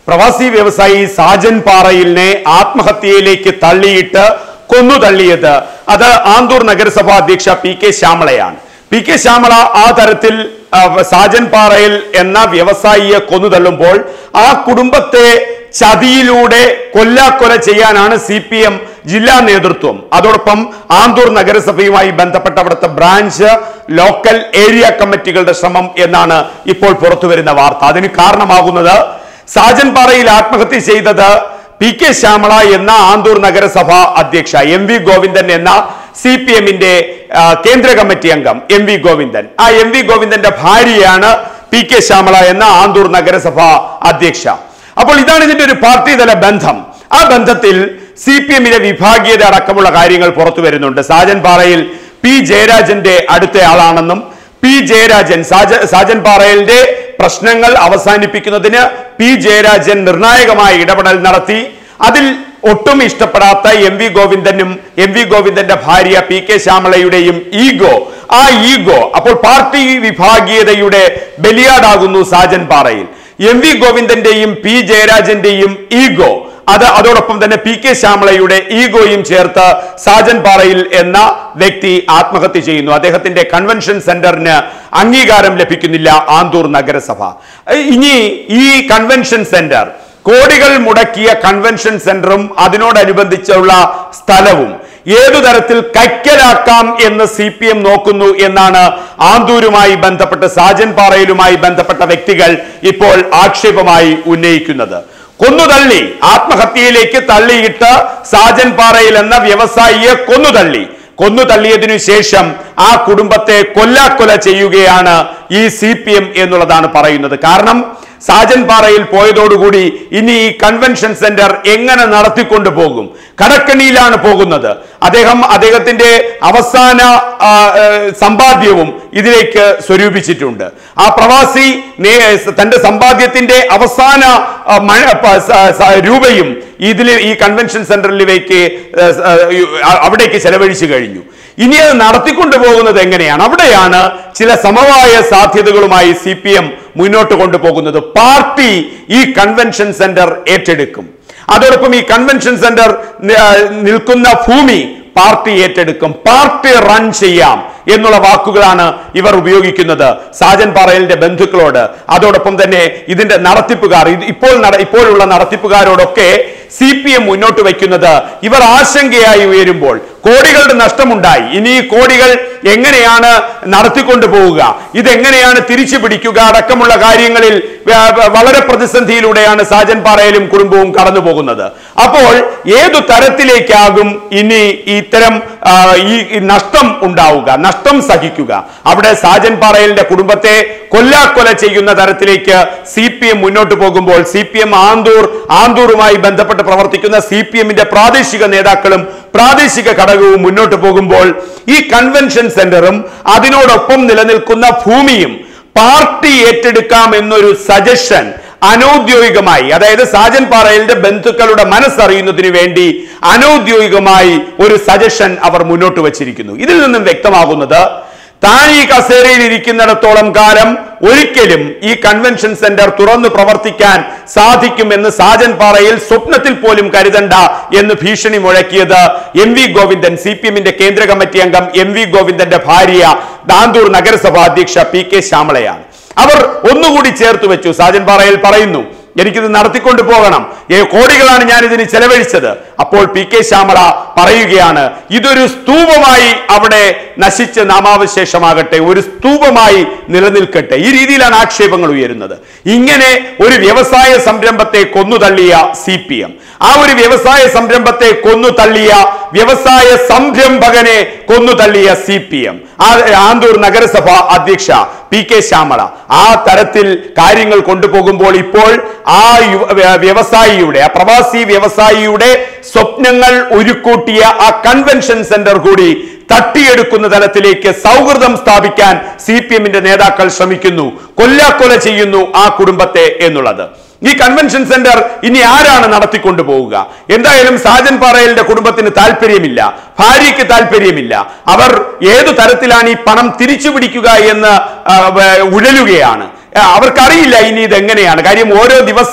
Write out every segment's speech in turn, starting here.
പ്രവാസി വ്യവസായി സാജൻ പാറയിലിനെ ആത്മഹത്യയിലേക്ക് തള്ളിയിട്ട് കൊന്നു തള്ളിയത് അത് ആന്തൂർ നഗരസഭാ അധ്യക്ഷ പി കെ ശ്യാമളയാണ് പി കെ ശ്യാമള ആ തരത്തിൽ ആ, സാജൻ പാറയിൽ എന്ന വ്യവസായിയെ കൊന്നു തള്ളുമ്പോൾ ആ കുടുംബത്തെ ചതിയിലൂടെ കൊല്ലാക്കൊല ചെയ്യാനാണ് സി പി എം ജില്ലാ നേതൃത്വം അതോടൊപ്പം ആന്തൂർ നഗരസഭയുമായി ബന്ധപ്പെട്ട അവിടുത്തെ ബ്രാഞ്ച് ലോക്കൽ ഏരിയ കമ്മിറ്റികളുടെ ശ്രമം എന്നാണ് ഇപ്പോൾ പുറത്തുവരുന്ന വാർത്ത അതിന് കാരണമാകുന്നത് സാജൻ പാറയിൽ ആത്മഹത്യ ചെയ്തത് പി കെ ശ്യാമള എന്ന ആന്തൂർ നഗരസഭ അധ്യക്ഷ എം വി ഗോവിന്ദൻ എന്ന സി പി എമ്മിന്റെ കേന്ദ്ര കമ്മിറ്റി അംഗം എം വി ഗോവിന്ദൻ ആ എം വി ഗോവിന്ദന്റെ ഭാര്യയാണ് പി കെ ശ്യാമള എന്ന ആന്തൂർ നഗരസഭ അധ്യക്ഷ അപ്പോൾ ഇതാണ് ഇതിന്റെ ഒരു പാർട്ടി തല ബന്ധം ആ ബന്ധത്തിൽ സി പി എമ്മിലെ വിഭാഗീയത അടക്കമുള്ള കാര്യങ്ങൾ പുറത്തു വരുന്നുണ്ട് സാജൻ പാറയിൽ പി ജയരാജന്റെ അടുത്തയാളാണെന്നും പി ജയരാജൻ സാജ സാജൻ പാറയിലിന്റെ പ്രശ്നങ്ങൾ അവസാനിപ്പിക്കുന്നതിന് പി ജയരാജൻ നിർണായകമായ ഇടപെടൽ നടത്തി അതിൽ ഒട്ടും ഇഷ്ടപ്പെടാത്ത എം വി ഗോവിന്ദനും എം വി ഗോവിന്ദന്റെ ഭാര്യ പി കെ ശ്യാമളയുടെയും ഈഗോ ആ ഈഗോ അപ്പോൾ പാർട്ടി വിഭാഗീയതയുടെ ബലിയാടാകുന്നു സാജൻ പാറയിൽ എം വി ഗോവിന്ദന്റെയും പി ജയരാജന്റെയും ഈഗോ അത് അതോടൊപ്പം തന്നെ പി കെ ശ്യാമളയുടെ ഈഗോയും ചേർത്ത് സാജൻ പാറയിൽ എന്ന വ്യക്തി ആത്മഹത്യ ചെയ്യുന്നു അദ്ദേഹത്തിന്റെ കൺവെൻഷൻ സെന്ററിന് അംഗീകാരം ലഭിക്കുന്നില്ല ആന്തൂർ നഗരസഭ ഏഹ് ഇനി ഈ കൺവെൻഷൻ സെന്റർ കോടികൾ മുടക്കിയ കൺവെൻഷൻ സെന്ററും അതിനോടനുബന്ധിച്ചുള്ള സ്ഥലവും ഏതു തരത്തിൽ കൈക്കലാക്കാം എന്ന് സി പി എം നോക്കുന്നു എന്നാണ് ആന്തൂരുമായി ബന്ധപ്പെട്ട് സാജൻ പാറയിലുമായി ബന്ധപ്പെട്ട വ്യക്തികൾ ഇപ്പോൾ ആക്ഷേപമായി ഉന്നയിക്കുന്നത് കൊന്നുതള്ളി ആത്മഹത്യയിലേക്ക് തള്ളിയിട്ട് സാജൻ പാറയിൽ എന്ന വ്യവസായിയെ കൊന്നുതള്ളി കൊന്നു തള്ളിയതിനു ശേഷം ആ കുടുംബത്തെ കൊല്ലാക്കൊല ചെയ്യുകയാണ് ഈ സി പി എം എന്നുള്ളതാണ് പറയുന്നത് കാരണം സാജൻ പാറയിൽ പോയതോടുകൂടി ഇനി ഈ കൺവെൻഷൻ സെന്റർ എങ്ങനെ നടത്തിക്കൊണ്ടു പോകും കടക്കണിയിലാണ് പോകുന്നത് അദ്ദേഹം അദ്ദേഹത്തിന്റെ അവസാന ആ, ഏ, സമ്പാദ്യവും ഇതിലേക്ക് സ്വരൂപിച്ചിട്ടുണ്ട് ആ പ്രവാസി നേ- തന്റെ സമ്പാദ്യത്തിന്റെ അവസാന ആ, മഴ- പ- സ- സ- രൂപയും ഇതിൽ ഈ കൺവെൻഷൻ സെന്ററിലേക്ക് ഏ, സ- ഏ, അവിടേക്ക് ചെലവഴിച്ചു കഴിഞ്ഞു ഇനി അത് നടത്തിക്കൊണ്ടു പോകുന്നത് എങ്ങനെയാണ് അവിടെയാണ് ചില സമവായ സാധ്യതകളുമായി സി പി എം മുന്നോട്ട് കൊണ്ടുപോകുന്നത് പാർട്ടി ഈ കൺവെൻഷൻ സെന്റർ ഏറ്റെടുക്കും അതോടൊപ്പം ഈ കൺവെൻഷൻ സെന്റർ നി- ആ, നിൽക്കുന്ന ഭൂമി പാർട്ടി ഏറ്റെടുക്കും പാർട്ടി റൺ ചെയ്യാം എന്നുള്ള വാക്കുകളാണ് ഇവർ ഉപയോഗിക്കുന്നത് സാജൻ പാറയലിന്റെ ബന്ധുക്കളോട് അതോടൊപ്പം തന്നെ ഇതിന്റെ നടത്തിപ്പുകാർ ഇത് ഇപ്പോൾ നട ഇപ്പോഴുള്ള നടത്തിപ്പുകാരോടൊക്കെ സി പി എം മുന്നോട്ട് വയ്ക്കുന്നത് ഇവർ ആശങ്കയായി ഉയരുമ്പോൾ കോടികളുടെ നഷ്ടമുണ്ടായി ഇനി ഈ കോടികൾ എങ്ങനെയാണ് നടത്തിക്കൊണ്ടു പോവുക ഇതെങ്ങനെയാണ് തിരിച്ചു പിടിക്കുക അടക്കമുള്ള കാര്യങ്ങളിൽ വ- വ- വളരെ പ്രതിസന്ധിയിലൂടെയാണ് സാജൻ പാറയിലും കുടുംബവും കടന്നു പോകുന്നത് അപ്പോൾ ഏതു തരത്തിലേക്കാകും ഇനി ഇത്തരം ആ, ഈ ഈ നഷ്ടം ഉണ്ടാവുക നഷ്ടം സഹിക്കുക അവിടെ സാജൻ പാറയലിന്റെ കുടുംബത്തെ കൊല്ലാക്കൊല ചെയ്യുന്ന തരത്തിലേക്ക് സി പി എം മുന്നോട്ട് പോകുമ്പോൾ സി പി എം ആന്തൂർ ആന്തൂറുമായി ബന്ധപ്പെട്ട് പ്രവർത്തിക്കുന്ന സി പി എമ്മിന്റെ പ്രാദേശിക നേതാക്കളും പ്രാദേശിക ഘടകവും മുന്നോട്ട് പോകുമ്പോൾ ഈ കൺവെൻഷൻ സെന്ററും അതിനോടൊപ്പം നിലനിൽക്കുന്ന ഭൂമിയും പാർട്ടി ഏറ്റെടുക്കാം എന്നൊരു സജഷൻ അനൗദ്യോഗികമായി അതായത് സാജൻ പാറയലിന്റെ ബന്ധുക്കളുടെ മനസ്സറിയുന്നതിന് വേണ്ടി അനൗദ്യോഗികമായി ഒരു സജഷൻ അവർ മുന്നോട്ട് വച്ചിരിക്കുന്നു ഇതിൽ നിന്നും വ്യക്തമാകുന്നത് താൻ ഈ കസേരയിൽ ഇരിക്കുന്നിടത്തോളം കാലം ഒരിക്കലും ഈ കൺവെൻഷൻ സെന്റർ തുറന്നു പ്രവർത്തിക്കാൻ സാധിക്കുമെന്ന് സാജൻ പാറയിൽ സ്വപ്നത്തിൽ പോലും കരുതണ്ട എന്ന് ഭീഷണി മുഴക്കിയത് എം വി ഗോവിന്ദൻ സി പി എമ്മിന്റെ കേന്ദ്ര കമ്മിറ്റി അംഗം എം വി ഗോവിന്ദന്റെ ഭാര്യ ദാന്തൂർ നഗരസഭാ അധ്യക്ഷ പി കെ ശ്യാമളയാണ് അവർ ഒന്നുകൂടി ചേർത്ത് വെച്ചു സാജൻ പാറയിൽ പറയുന്നു എനിക്കിത് നടത്തിക്കൊണ്ടു പോകണം ഏ കോടികളാണ് ഞാൻ ഇതിന് ചെലവഴിച്ചത് അപ്പോൾ പി കെ ശ്യാമള പറയുകയാണ് ഇതൊരു സ്തൂപമായി അവിടെ നശിച്ച് നാമാവശേഷമാകട്ടെ ഒരു സ്തൂപമായി നിലനിൽക്കട്ടെ ഈ രീതിയിലാണ് ആക്ഷേപങ്ങൾ ഉയരുന്നത് ഇങ്ങനെ ഒരു വ്യവസായ സംരംഭത്തെ കൊന്നു തള്ളിയ സി പി എം ആ ഒരു വ്യവസായ സംരംഭത്തെ കൊന്നു തള്ളിയ വ്യവസായ സംരംഭകനെ കൊന്നു തള്ളിയ സി പി എം ആന്തൂർ നഗരസഭ അധ്യക്ഷ പി കെ ശ്യാമള ആ തരത്തിൽ കാര്യങ്ങൾ കൊണ്ടുപോകുമ്പോൾ ഇപ്പോൾ ആ യു- വ്യ- വ്യവസായിയുടെ ആ പ്രവാസി വ്യവസായിയുടെ സ്വപ്നങ്ങൾ ഉരുക്കൂട്ടിയ ആ കൺവെൻഷൻ സെന്റർ കൂടി തട്ടിയെടുക്കുന്ന തലത്തിലേക്ക് സൗഹൃദം സ്ഥാപിക്കാൻ സി പി എമ്മിന്റെ നേതാക്കൾ ശ്രമിക്കുന്നു കൊല്ലാക്കൊല ചെയ്യുന്നു ആ കുടുംബത്തെ എന്നുള്ളത് ഈ കൺവെൻഷൻ സെന്റർ ഇനി ആരാണ് നടത്തിക്കൊണ്ടു പോവുക എന്തായാലും സാജൻ പാറയലിന്റെ കുടുംബത്തിന് താല്പര്യമില്ല ഭാര്യയ്ക്ക് താല്പര്യമില്ല അവർ ഏതു തരത്തിലാണ് ഈ പണം തിരിച്ചു പിടിക്കുക എന്ന് ആ, വ- ഉഴലുകയാണ് ആ, അവർക്കറിയില്ല ഇനി ഇത് എങ്ങനെയാണ് കാര്യം ഓരോ ദിവസവും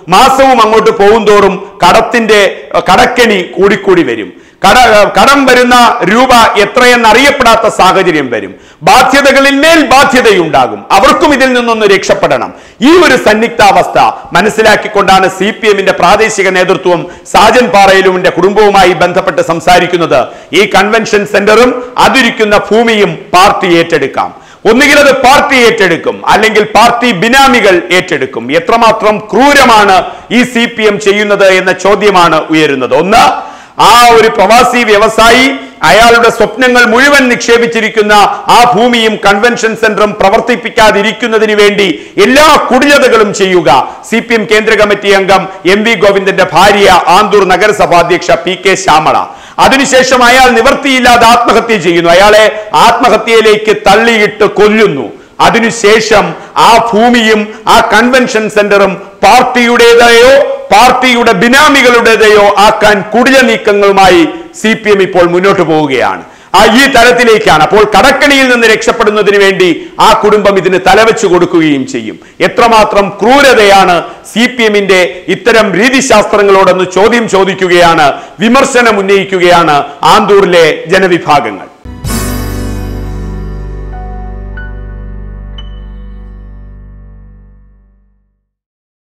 മാസവും അങ്ങോട്ട് പോകും തോറും കടത്തിന്റെ അഹ് കടക്കെണി കൂടിക്കൂടി വരും കട കടം വരുന്ന രൂപ എത്രയെന്ന് അറിയപ്പെടാത്ത സാഹചര്യം വരും ബാധ്യതകളിൽ മേൽ ബാധ്യതയുണ്ടാകും അവർക്കും ഇതിൽ നിന്നൊന്ന് രക്ഷപ്പെടണം ഈ ഒരു സന്നിഗ്ധാവസ്ഥ മനസ്സിലാക്കിക്കൊണ്ടാണ് സി പി എമ്മിന്റെ പ്രാദേശിക നേതൃത്വം സാജൻ പാറയിലുവിന്റെ കുടുംബവുമായി ബന്ധപ്പെട്ട് സംസാരിക്കുന്നത് ഈ കൺവെൻഷൻ സെന്ററും അതിരിക്കുന്ന ഭൂമിയും പാർട്ടി ഏറ്റെടുക്കാം ഒന്നുകിൽ അത് പാർട്ടി ഏറ്റെടുക്കും അല്ലെങ്കിൽ പാർട്ടി ബിനാമികൾ ഏറ്റെടുക്കും എത്രമാത്രം ക്രൂരമാണ് ഈ സി പി എം ചെയ്യുന്നത് എന്ന ചോദ്യമാണ് ഉയരുന്നത് ഒന്ന് ആ ഒരു പ്രവാസി വ്യവസായി അയാളുടെ സ്വപ്നങ്ങൾ മുഴുവൻ നിക്ഷേപിച്ചിരിക്കുന്ന ആ ഭൂമിയും കൺവെൻഷൻ സെന്ററും പ്രവർത്തിപ്പിക്കാതിരിക്കുന്നതിന് വേണ്ടി എല്ലാ കുടിലതകളും ചെയ്യുക സി പി എം കേന്ദ്ര കമ്മിറ്റി അംഗം എം വി ഗോവിന്ദന്റെ ഭാര്യ ആന്തൂർ നഗരസഭാധ്യക്ഷ പി കെ ശ്യാമള അതിനുശേഷം അയാൾ നിവർത്തിയില്ലാതെ ആത്മഹത്യ ചെയ്യുന്നു അയാളെ ആത്മഹത്യയിലേക്ക് തള്ളിയിട്ട് കൊല്ലുന്നു അതിനുശേഷം ആ ഭൂമിയും ആ കൺവെൻഷൻ സെന്ററും പാർട്ടിയുടേതായോ പാർട്ടിയുടെ ബിനാമികളുടേതയോ ആക്കാൻ കുടില നീക്കങ്ങളുമായി സി പി എം ഇപ്പോൾ മുന്നോട്ട് പോവുകയാണ് ആ ഈ തരത്തിലേക്കാണ് അപ്പോൾ കടക്കണിയിൽ നിന്ന് രക്ഷപ്പെടുന്നതിന് വേണ്ടി ആ കുടുംബം ഇതിന് തലവെച്ച് കൊടുക്കുകയും ചെയ്യും എത്രമാത്രം ക്രൂരതയാണ് സി പി എമ്മിന്റെ ഇത്തരം രീതിശാസ്ത്രങ്ങളോടൊന്ന് ചോദ്യം ചോദിക്കുകയാണ് വിമർശനം ഉന്നയിക്കുകയാണ് ആന്തൂരിലെ ജനവിഭാഗങ്ങൾ